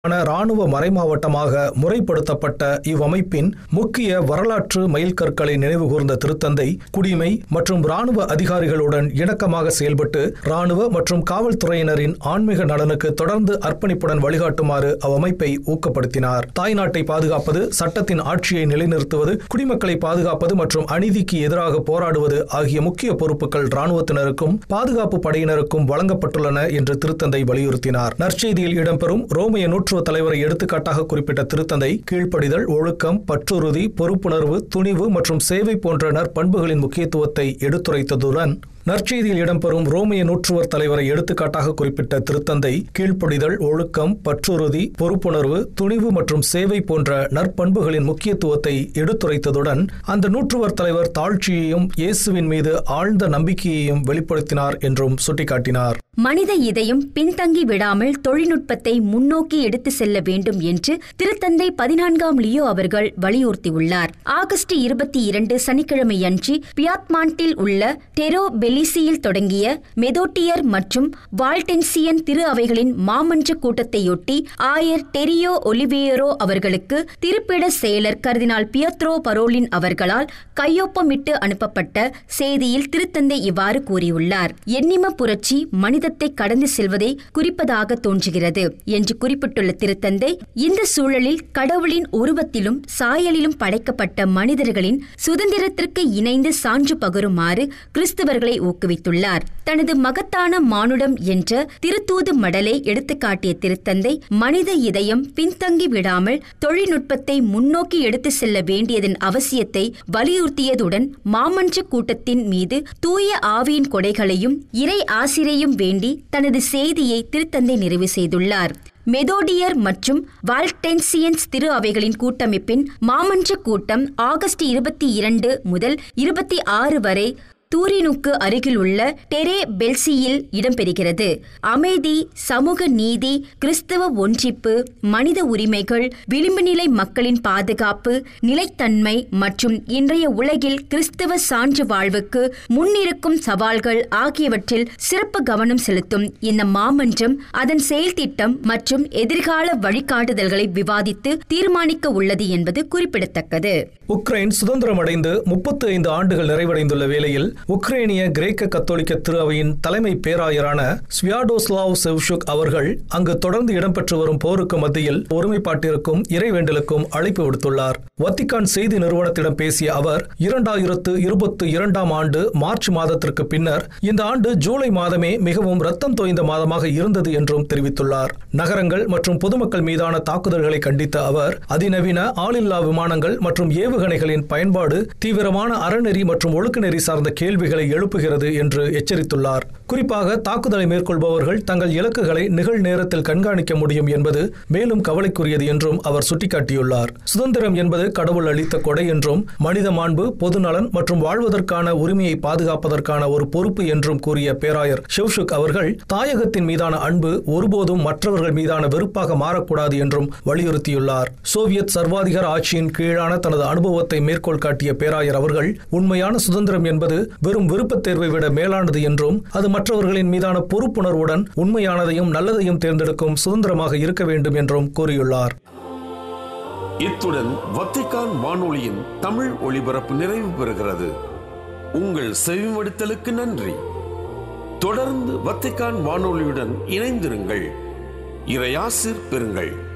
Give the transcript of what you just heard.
இராணுவ மறைமாவட்டமாக முறைப்படுத்தப்பட்ட இவ்வமைப்பின் முக்கிய வரலாற்று மைல்கற்களை நினைவுகூர்ந்த திருத்தந்தை குடிமை மற்றும் இராணுவ அதிகாரிகளுடன் இணக்கமாக செயல்பட்டு இராணுவ மற்றும் காவல்துறையினரின் ஆன்மீக நலனுக்கு தொடர்ந்து அர்ப்பணிப்புடன் வழிகாட்டுமாறு அவ்வமைப்பை ஊக்கப்படுத்தினார் தாய்நாட்டை பாதுகாப்பது சட்டத்தின் ஆட்சியை நிலைநிறுத்துவது குடிமக்களை பாதுகாப்பது மற்றும் அநீதிக்கு எதிராக போராடுவது ஆகிய முக்கிய பொறுப்புகள் இராணுவத்தினருக்கும் பாதுகாப்பு படையினருக்கும் வழங்கப்பட்டுள்ளன என்று திருத்தந்தை வலியுறுத்தினார் நற்செய்தியில் இடம்பெறும் ரோமைய நூற்றுவ தலைவரை எடுத்துக்காட்டாக குறிப்பிட்ட திருத்தந்தை கீழ்ப்படிதல் ஒழுக்கம் பற்றுறுதி பொறுப்புணர்வு துணிவு மற்றும் சேவை போன்ற நற்பண்புகளின் முக்கியத்துவத்தை எடுத்துரைத்ததுடன் நற்செய்தியில் இடம்பெறும் ரோமைய நூற்றுவர் தலைவரை எடுத்துக்காட்டாக குறிப்பிட்ட திருத்தந்தை கீழ்ப்படிதல் ஒழுக்கம் பற்றுறுதி பொறுப்புணர்வு துணிவு மற்றும் சேவை போன்ற நற்பண்புகளின் முக்கியத்துவத்தை எடுத்துரைத்ததுடன் அந்த நூற்றுவர் தலைவர் தாழ்ச்சியையும் இயேசுவின் மீது ஆழ்ந்த நம்பிக்கையையும் வெளிப்படுத்தினார் என்றும் சுட்டிக்காட்டினார் மனித இதயம் பின்தங்கி விடாமல் தொழில்நுட்பத்தை முன்னோக்கி எடுத்து செல்ல வேண்டும் என்று திருத்தந்தை பதினான்காம் லியோ அவர்கள் வலியுறுத்தியுள்ளார் ஆகஸ்ட் இருபத்தி இரண்டு சனிக்கிழமையன்று பியாத்மாண்டில் உள்ள டெரோ பெலிசியில் தொடங்கிய மெதோட்டியர் மற்றும் வால்டென்சியன் திரு அவைகளின் மாமன்ற கூட்டத்தையொட்டி ஆயர் டெரியோ ஒலிவேரோ அவர்களுக்கு திருப்பிட செயலர் கர்தினால் பியத்ரோ பரோலின் அவர்களால் கையொப்பமிட்டு அனுப்பப்பட்ட செய்தியில் திருத்தந்தை இவ்வாறு கூறியுள்ளார் எண்ணிம புரட்சி மனிதத்தை கடந்து செல்வதை குறிப்பதாக தோன்றுகிறது என்று குறிப்பிட்டுள்ள திருத்தந்தை இந்த சூழலில் கடவுளின் உருவத்திலும் சாயலிலும் படைக்கப்பட்ட மனிதர்களின் சுதந்திரத்திற்கு இணைந்து சான்று பகருமாறு கிறிஸ்தவர்களை ஊக்குவித்துள்ளார் தனது மகத்தான மானுடம் என்ற திருத்தூது மடலை எடுத்துக்காட்டிய திருத்தந்தை மனித இதயம் பின்தங்கி விடாமல் தொழில்நுட்பத்தை முன்னோக்கி எடுத்து செல்ல வேண்டியதன் அவசியத்தை வலியுறுத்தியதுடன் மாமன்ற கூட்டத்தின் மீது தூய ஆவியின் கொடைகளையும் இறை ஆசிரையும் வேண்டி தனது செய்தியை திருத்தந்தை நிறைவு செய்துள்ளார் மெதோடியர் மற்றும் வால்டென்சியன்ஸ் திரு அவைகளின் கூட்டமைப்பின் மாமன்ற கூட்டம் ஆகஸ்ட் இருபத்தி இரண்டு முதல் இருபத்தி ஆறு வரை தூரினுக்கு அருகில் உள்ள டெரே பெல்சியில் இடம்பெறுகிறது அமைதி சமூக நீதி கிறிஸ்தவ ஒன்றிப்பு மனித உரிமைகள் விளிம்பு நிலை மக்களின் பாதுகாப்பு நிலைத்தன்மை மற்றும் இன்றைய உலகில் கிறிஸ்தவ சான்று வாழ்வுக்கு முன்னிருக்கும் சவால்கள் ஆகியவற்றில் சிறப்பு கவனம் செலுத்தும் இந்த மாமன்றம் அதன் செயல் திட்டம் மற்றும் எதிர்கால வழிகாட்டுதல்களை விவாதித்து தீர்மானிக்க உள்ளது என்பது குறிப்பிடத்தக்கது உக்ரைன் சுதந்திரமடைந்து முப்பத்தி ஐந்து ஆண்டுகள் நிறைவடைந்துள்ள வேளையில் உக்ரைனிய கிரேக்க கத்தோலிக்க திரு அவையின் தலைமை பேராயரான ஸ்வியாடோஸ்லாவ் செவ்ஷுக் அவர்கள் அங்கு தொடர்ந்து இடம்பெற்று வரும் போருக்கு மத்தியில் ஒருமைப்பாட்டிற்கும் இறைவேண்டலுக்கும் அழைப்பு விடுத்துள்ளார் வத்திகான் செய்தி நிறுவனத்திடம் பேசிய அவர் இரண்டாயிரத்து இருபத்தி இரண்டாம் ஆண்டு மார்ச் மாதத்திற்கு பின்னர் இந்த ஆண்டு ஜூலை மாதமே மிகவும் ரத்தம் தோய்ந்த மாதமாக இருந்தது என்றும் தெரிவித்துள்ளார் நகரங்கள் மற்றும் பொதுமக்கள் மீதான தாக்குதல்களை கண்டித்த அவர் அதிநவீன ஆளில்லா விமானங்கள் மற்றும் ஏவுகணைகளின் பயன்பாடு தீவிரமான அறநெறி மற்றும் ஒழுக்கநெறி சார்ந்த கேள்விகளை எழுப்புகிறது என்று எச்சரித்துள்ளார் குறிப்பாக தாக்குதலை மேற்கொள்பவர்கள் தங்கள் இலக்குகளை நிகழ் நேரத்தில் கண்காணிக்க முடியும் என்பது மேலும் கவலைக்குரியது என்றும் அவர் சுட்டிக்காட்டியுள்ளார் சுதந்திரம் என்பது கடவுள் அளித்த கொடை என்றும் மனித மாண்பு பொதுநலன் மற்றும் வாழ்வதற்கான உரிமையை பாதுகாப்பதற்கான ஒரு பொறுப்பு என்றும் கூறிய பேராயர் ஷெவ்ஷுக் அவர்கள் தாயகத்தின் மீதான அன்பு ஒருபோதும் மற்றவர்கள் மீதான வெறுப்பாக மாறக்கூடாது என்றும் வலியுறுத்தியுள்ளார் சோவியத் சர்வாதிகார ஆட்சியின் கீழான தனது அனுபவத்தை மேற்கோள் காட்டிய பேராயர் அவர்கள் உண்மையான சுதந்திரம் என்பது வெறும் விருப்பத் தேர்வை விட மேலானது என்றும் அது மற்றவர்களின் மீதான பொறுப்புணர்வுடன் உண்மையானதையும் நல்லதையும் தேர்ந்தெடுக்கும் சுதந்திரமாக இருக்க வேண்டும் என்றும் கூறியுள்ளார் இத்துடன் வத்திக்கான் வானொலியின் தமிழ் ஒளிபரப்பு நிறைவு பெறுகிறது உங்கள் செவிமடுத்தலுக்கு நன்றி தொடர்ந்து வத்திக்கான் வானொலியுடன் இணைந்திருங்கள் இறையாசிர் பெறுங்கள்